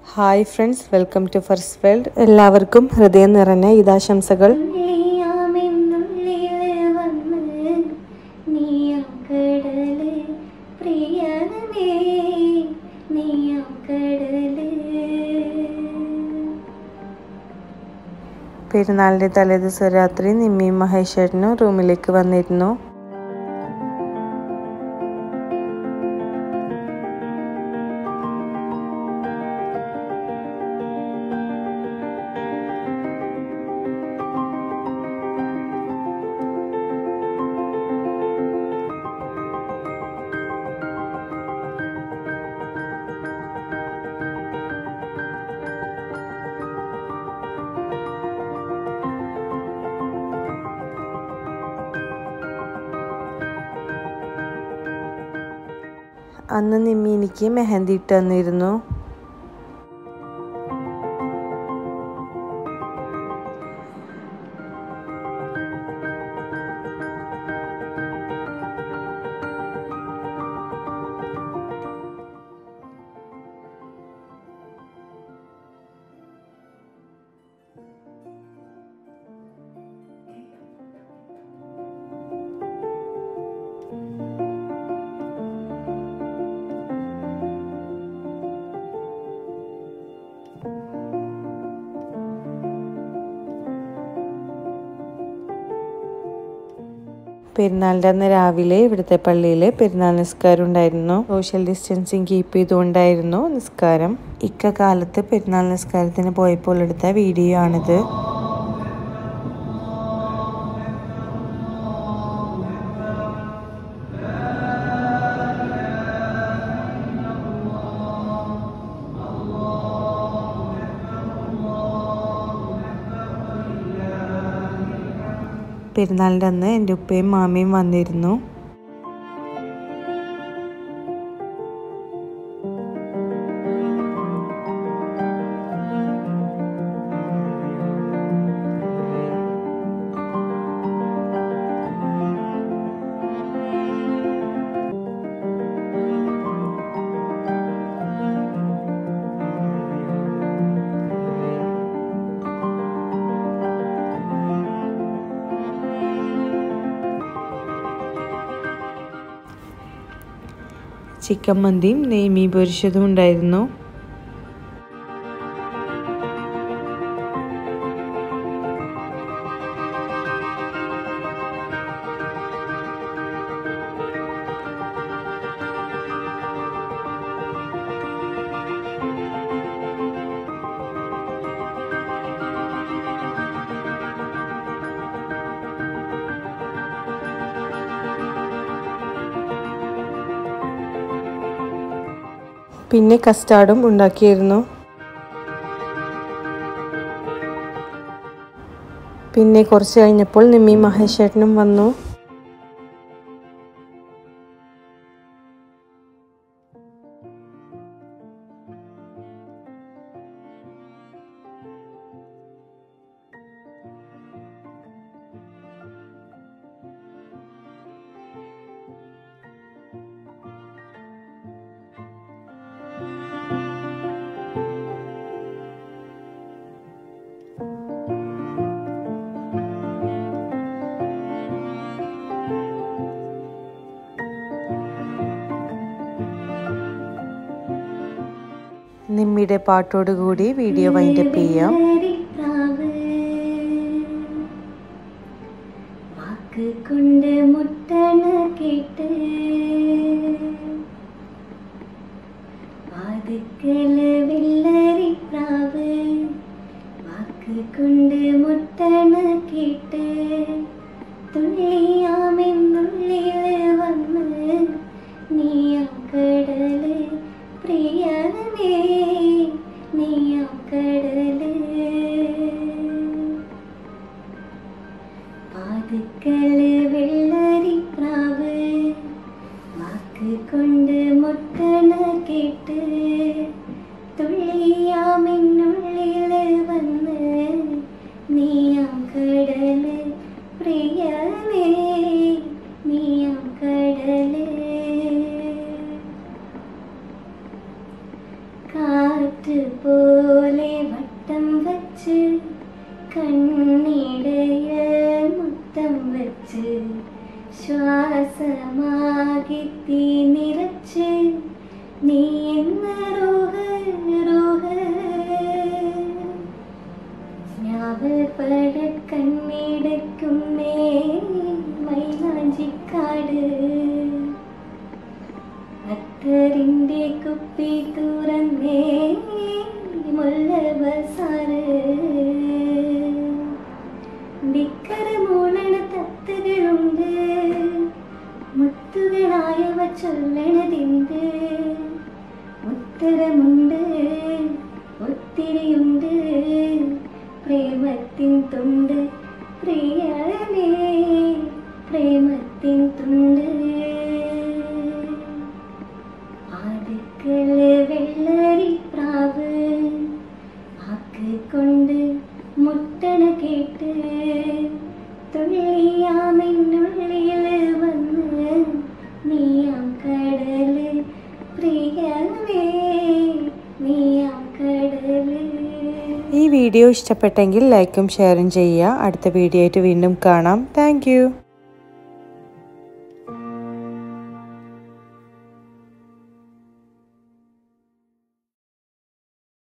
hi friends welcome to first world എല്ലാവർക്കും ഹൃദയം നിറഞ്ഞ ഈദാശംസകൾ ഉള്ളിയാമെന്നുള്ളില് വന്ന് നീയാം കടല് പ്രിയനേ നീയാം കടല് പെരുന്നാളിൻ്റെ തലേദിവസം രാത്രി നിമ്മിയും മഹേശ്വരനും റൂമിലേക്ക് വന്നിരുന്നു അന്ന് നിമ്മി എനിക്ക് മെഹന്തി ഇട്ട് തന്നിരുന്നു പെരുന്നാളിൻ്റെ അന്ന് രാവിലെ ഇവിടുത്തെ പള്ളിയിൽ പെരുന്നാൾ നിസ്കാരം ഉണ്ടായിരുന്നു സോഷ്യൽ ഡിസ്റ്റൻസിങ് കീപ്പ് ചെയ്തുകൊണ്ടായിരുന്നു നിസ്കാരം ഇക്ക കാലത്ത് പെരുന്നാൾ നിസ്കാരത്തിന് പോയപ്പോൾ എടുത്ത വീഡിയോ ആണിത് പെരുന്നാളിൻ്റെ അന്ന് എൻ്റെ ഉപ്പയും മാമയും വന്നിരുന്നു ചിക്കൻ മന്തിയും നെയ്മീ പൊരിച്ചതും ഉണ്ടായിരുന്നു പിന്നെ കസ്റ്റാർഡും ഉണ്ടാക്കിയിരുന്നു പിന്നെ കുറച്ച് കഴിഞ്ഞപ്പോൾ നിമ്മി മഹേഷേട്ടനും വന്നു നിമ്മിയുടെ പാട്ടോടുകൂടി വീഡിയോ വൈൻഡപ്പ് ചെയ്യാം വെള്ളരിപ്രാവ് വാക്ക് കൊണ്ട് മുട്ടണ കേട്ട് വാതുക്കല് വെള്ളരിപ്രാവ് വാക്ക് കൊണ്ട് മുട്ടണ കേട്ട് തുള്ളിയാമെന്നുള്ളില് വന്ന് നീയാം കടല് പ്രിയനേ നീയാം കടല് പാതുക്കല് വെള്ളരിപ്രാവ് വാക്ക് കൊണ്ട് മുട്ടണ കേട്ട് തുള്ളിയാമെന്നുള്ളില് വന്ന് നീയാം കടല് പ്രിയനേ നീയാം കടല് കാറ്റ് പോ നിറച്ച് നീ എന്ന റോഹ റോഹ ഞാവൽപ്പഴ കണ്ണിടക്കുന്നേ മൈലാഞ്ചിക്കാട് അത്തറിൻ്റെ കുപ്പി തുറന്നേ മുല്ല ബസാറ് ധിക്കര മൂളണ തത്തുകളുണ്ട് മുത്തുകളായവ ചൊല്ലണതിണ്ട് ഉത്തരമുണ്ട് ഒത്തിരിയുണ്ട് പ്രേമത്തിൻ തുണ്ട് പ്രിയനേ പ്രേമത്തിൻ തുണ്ട് ആടുക്കള് വെള്ളരി പ്രാവ് ആക്ക് കൊണ്ട് മുട്ടണ കേട്ട് തുള്ളിയാമെന്നുള്ളിൽ വന്ന് നീയാം കടല് പ്രിയവേ നീയാം കടല് ഈ വീഡിയോ ഇഷ്ടപ്പെട്ടെങ്കിൽ ലൈക്കും ഷെയറും ചെയ്യുക അടുത്ത വീഡിയോ ആയിട്ട് വീണ്ടും കാണാം താങ്ക്